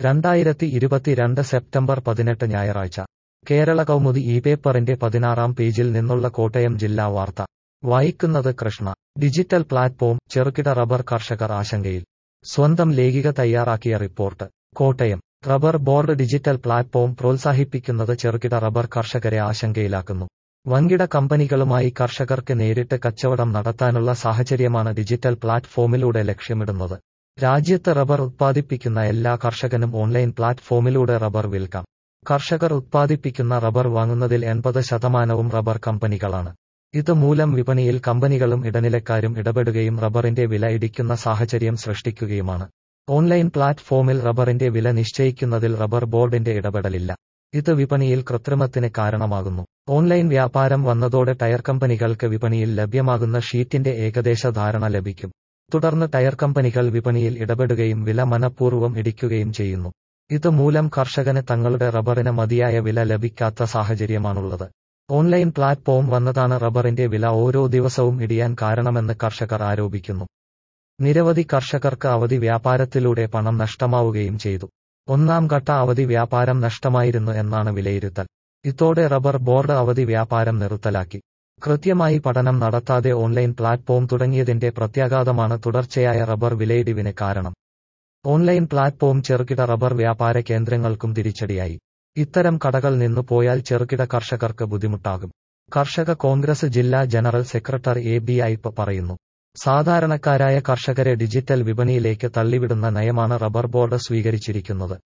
രണ്ടായിരത്തി ഇരുപത്തിരണ്ട് സെപ്റ്റംബർ പതിനെട്ട് ഞായറാഴ്ച കേരള കൗമുദി ഈ പേപ്പറിന്റെ പതിനാറാം പേജിൽ നിന്നുള്ള കോട്ടയം ജില്ലാ വാർത്ത വായിക്കുന്നത് കൃഷ്ണ ഡിജിറ്റൽ പ്ലാറ്റ്ഫോം ചെറുകിട റബ്ബർ കർഷകർ ആശങ്കയിൽ സ്വന്തം ലേഖിക തയ്യാറാക്കിയ report Kottayam rubber board digital platform പ്രോത്സാഹിപ്പിക്കുന്നത് ചെറുകിട റബ്ബർ കർഷകരെ ആശങ്കയിലാക്കുന്നു വൻകിട കമ്പനികളുമായി കർഷകർക്ക് നേരിട്ട് കച്ചവടം നടത്താനുള്ള സാഹചര്യമാണ് ഡിജിറ്റൽ പ്ലാറ്റ്ഫോമിലൂടെ ലക്ഷ്യമിടുന്നത് രാജ്യത്ത് റബ്ബർ ഉത്പാദിപ്പിക്കുന്ന എല്ലാ കർഷകനും ഓൺലൈൻ പ്ലാറ്റ്ഫോമിലൂടെ റബ്ബർ വിൽക്കാം കർഷകർ ഉത്പാദിപ്പിക്കുന്ന റബ്ബർ വാങ്ങുന്നതിൽ എൺപത് ശതമാനവും റബ്ബർ കമ്പനികളാണ് ഇത് മൂലം വിപണിയിൽ കമ്പനികളും ഇടനിലക്കാരും ഇടപെടുകയും റബ്ബറിന്റെ വില ഇടിക്കുന്ന സാഹചര്യം സൃഷ്ടിക്കുകയുമാണ് ഓൺലൈൻ പ്ലാറ്റ്ഫോമിൽ റബ്ബറിന്റെ വില നിശ്ചയിക്കുന്നതിൽ റബ്ബർ ബോർഡിന്റെ ഇടപെടലില്ല ഇത് വിപണിയിൽ കൃത്രിമത്തിന് കാരണമാകുന്നു ഓൺലൈൻ വ്യാപാരം വന്നതോടെ ടയർ കമ്പനികൾക്ക് വിപണിയിൽ ലഭ്യമാകുന്ന ഷീറ്റിന്റെ ഏകദേശ ധാരണ ലഭിക്കും തുടർന്ന് ടയർ കമ്പനികൾ വിപണിയിൽ ഇടപെടുകയും വില മനഃപൂർവ്വം ഇടിക്കുകയും ചെയ്യുന്നു ഇത് മൂലം കർഷകന് തങ്ങളുടെ റബ്ബറിന് മതിയായ വില ലഭിക്കാത്ത സാഹചര്യമാണുള്ളത് ഓൺലൈൻ പ്ലാറ്റ്ഫോം വന്നതാണ് റബ്ബറിന്റെ വില ഓരോ ദിവസവും ഇടിയാൻ കാരണമെന്ന് കർഷകർ ആരോപിക്കുന്നു നിരവധി കർഷകർക്ക് അവധി വ്യാപാരത്തിലൂടെ പണം നഷ്ടമാവുകയും ചെയ്തു ഒന്നാം ഘട്ട അവധി വ്യാപാരം നഷ്ടമായിരുന്നു എന്നാണ് വിലയിരുത്തൽ ഇതോടെ റബ്ബർ ബോർഡ് അവധി വ്യാപാരം നിർത്തലാക്കി കൃത്യമായി പഠനം നടത്താതെ ഓൺലൈൻ പ്ലാറ്റ്ഫോം തുടങ്ങിയതിന്റെ പ്രത്യാഘാതമാണ് തുടർച്ചയായ റബ്ബർ വിലയിടിവിന് കാരണം ഓൺലൈൻ പ്ലാറ്റ്ഫോം ചെറുകിട റബ്ബർ വ്യാപാര കേന്ദ്രങ്ങൾക്കും തിരിച്ചടിയായി ഇത്തരം കടകൾ നിന്നു പോയാൽ ചെറുകിട കർഷകർക്ക് ബുദ്ധിമുട്ടാകും കർഷക കോൺഗ്രസ് ജില്ലാ general secretary A B Aipe പറയുന്നു സാധാരണക്കാരായ കർഷകരെ ഡിജിറ്റൽ വിപണിയിലേക്ക് തള്ളിവിടുന്ന നയമാണ് റബ്ബർ ബോർഡ് സ്വീകരിച്ചിരിക്കുന്നത്